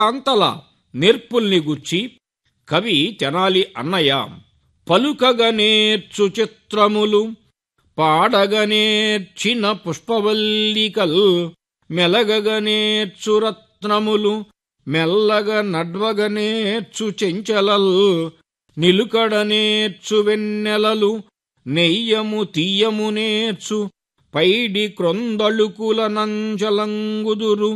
అంతల నేర్పుల్ని గుచ్చి కవి తెనాలి అన్నయ్య పలుకగ నేర్చు చిత్రములు పాడగ నేర్చిన పుష్పవల్లికల్ మెలగగ నేర్చు రత్నములు మెల్లగ నడ్వగ నేర్చు చెంచలల్ నిలుకడ నేర్చు వెన్నెలలు నెయ్యము తీయము నేర్చు పైడి క్రొందళుకుల నంజలంగుదురు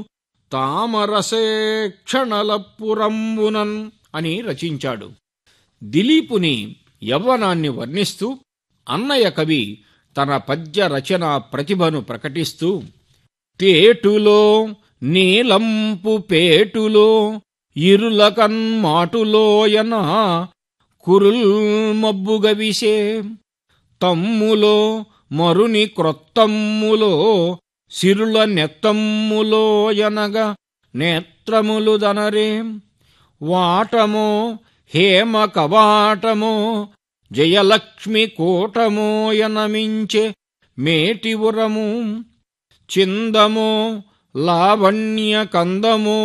తామరసేక్షణలప్పురంబునన్ అని రచించాడు దిలీపుని యవ్వనాన్ని వర్ణిస్తూ అన్నయ్య కవి తన పద్య రచన ప్రతిభను ప్రకటిస్తూ తేటులో నీలంపు పేటులో ఇరులకన్మాటులోయన కురుల్ మబ్బుగవిసే తమ్ములో మరుని క్రొత్తమ్ములో సిరుల నెత్తమ్ములోయనగ నేత్రములు దనరే వాటమో హేమ కవాటమో జయలక్ష్మి కోటమోయనమించే మేటివురము చిందమో లావణ్య కందమో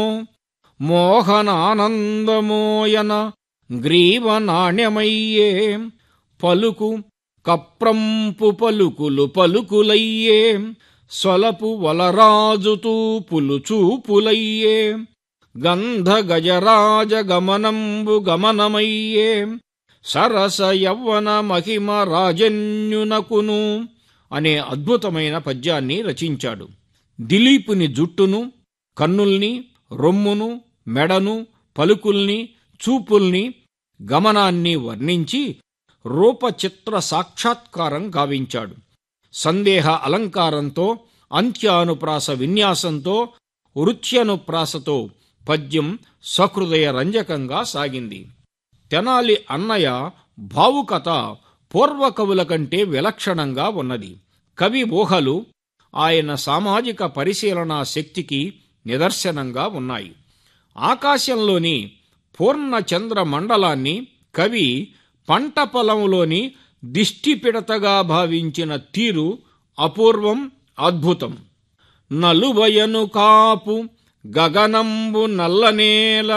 మోహనానందమోయన గ్రీవ నాణ్యమయ్యే పలుకు కప్రంపు పలుకులు పలుకులయ్యే స్వలపు వలరాజు తూపులు చూపులయ్యే గంధ గజరాజ గమనంబు గమనమయ్యే సరస యవ్వన మహిమ రాజన్యునకును అనే అద్భుతమైన పద్యాన్ని రచించాడు దిలీపుని జుట్టును కన్నుల్ని రొమ్మును మెడను పలుకుల్ని చూపుల్ని గమనాన్ని వర్ణించి రూపచిత్ర సాక్షాత్కారం గావించాడు సందేహ అలంకారంతో అంత్యానుప్రాస విన్యాసంతో వృత్యనుప్రాసతో పద్యం సహృదయ రంజకంగా సాగింది తెనాలి అన్నయ్య భావుకత పూర్వ కవుల కంటే విలక్షణంగా ఉన్నది కవి ఊహలు ఆయన సామాజిక పరిశీలనా శక్తికి నిదర్శనంగా ఉన్నాయి ఆకాశంలోని పూర్ణ చంద్ర మండలాన్ని కవి పంట పొలంలోని దిష్టిపిడతగా భావించిన తీరు అపూర్వం అద్భుతం నలుబయను కాపు గగనంబు నల్లనేల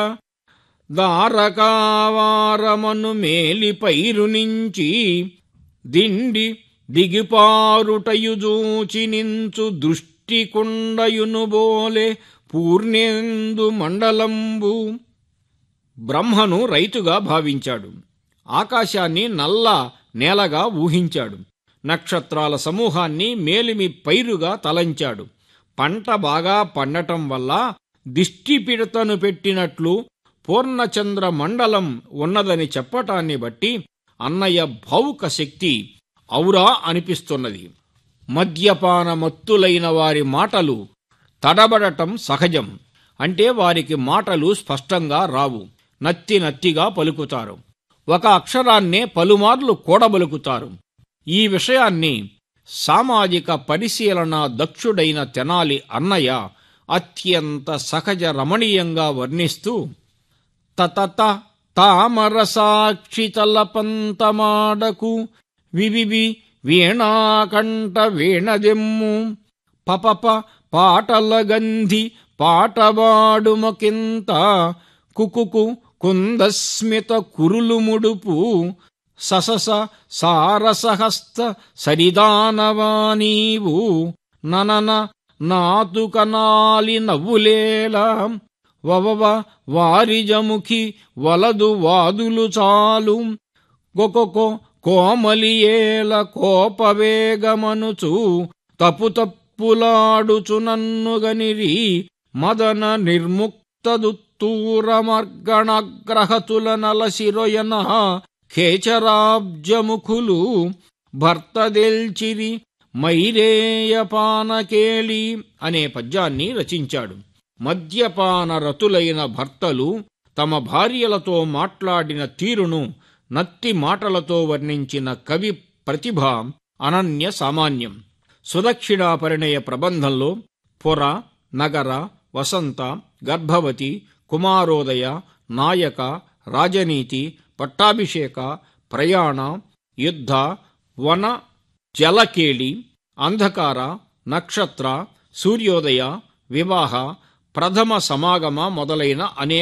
దారకావారమను మేలి పైరు నుంచి దిండి దిగిపారుటయుజూచి నించు దృష్టి కుండయును బోలే పూర్ణేందు మండలంబు బ్రహ్మను రైతుగా భావించాడు ఆకాశాన్ని నల్ల నేలగా ఊహించాడు నక్షత్రాల సమూహాన్ని మేలిమి పైరుగా తలంచాడు పంట బాగా పండటం వల్ల దిష్టిపిడతను పెట్టినట్లు పూర్ణచంద్ర మండలం ఉన్నదని చెప్పటాన్ని బట్టి అన్నయ్య భావుక శక్తి ఔరా అనిపిస్తున్నది మద్యపాన మత్తులైన వారి మాటలు తడబడటం సహజం అంటే వారికి మాటలు స్పష్టంగా రావు నత్తి నత్తిగా పలుకుతారు ఒక అక్షరాన్నే పలుమార్లు కూడబలుకుతారు ఈ విషయాన్ని సామాజిక పరిశీలన దక్షుడైన తెనాలి అన్నయ్య అత్యంత సహజ రమణీయంగా వర్ణిస్తూ తతత తామర సాక్షి తలపంతమాడకు వివివి వీణాకంఠ వీణదెమ్ము పపప పాటల గంధి పాటవాడుమకింత కుకుకు కుందస్మిత కురులు ముడుపు ససస సారసహస్త సరిదానవానీవు ననన నాతుకనాలి నవ్వులేలా వవవ వారిజముఖి వలదు వాదులు చాలు గొకొకొ కోమలియేల కోపవేగమనుచు తప్పు తప్పులాడుచునన్నుగనిరి మదన నిర్ముక్తదుత్తూరమర్గణగ్రహతుల నలసిరొయన ఖేచరాబ్జముఖులు భర్తదెల్చిరి మైరేయపానకేళి అనే పద్యాన్ని రచించాడు మద్యపాన రతులైన భర్తలు తమ భార్యలతో మాట్లాడిన తీరును నత్తి మాటలతో వర్ణించిన కవి ప్రతిభ అనన్య సామాన్యం సుదక్షిణా పరిణయ ప్రబంధంలో పుర నగర వసంత గర్భవతి కుమారోదయ నాయక రాజనీతి పట్టాభిషేక ప్రయాణ యుద్ధ వన జలకేళి అంధకార నక్షత్ర సూర్యోదయ వివాహ ప్రథమ సమాగమ మొదలైన అనేక